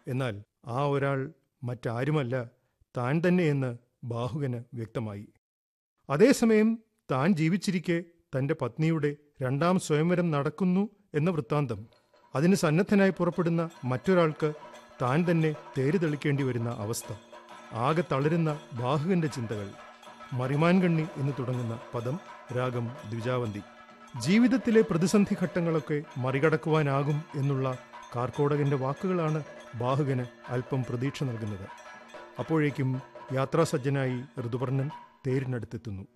എന്നാൽ ആ ഒരാൾ മറ്റാരുമല്ല താൻ തന്നെയെന്ന് ബാഹുകന് വ്യക്തമായി അതേസമയം താൻ ജീവിച്ചിരിക്കെ തന്റെ പത്നിയുടെ രണ്ടാം സ്വയംവരം നടക്കുന്നു എന്ന വൃത്താന്തം അതിന് സന്നദ്ധനായി പുറപ്പെടുന്ന മറ്റൊരാൾക്ക് താൻ തന്നെ തേര് തെളിക്കേണ്ടി വരുന്ന അവസ്ഥ ആകെ തളരുന്ന ബാഹുകന്റെ ചിന്തകൾ മറിമാൻകണ്ണി എന്ന് തുടങ്ങുന്ന പദം രാഗം ദ്വിജാവന്തി ജീവിതത്തിലെ പ്രതിസന്ധി ഘട്ടങ്ങളൊക്കെ മറികടക്കുവാനാകും എന്നുള്ള കാർക്കോടകന്റെ വാക്കുകളാണ് ബാഹുകന് അല്പം പ്രതീക്ഷ നൽകുന്നത് അപ്പോഴേക്കും യാത്രാസജ്ജനായി ഋതുപർണൻ തേരിനടുത്തെത്തുന്നു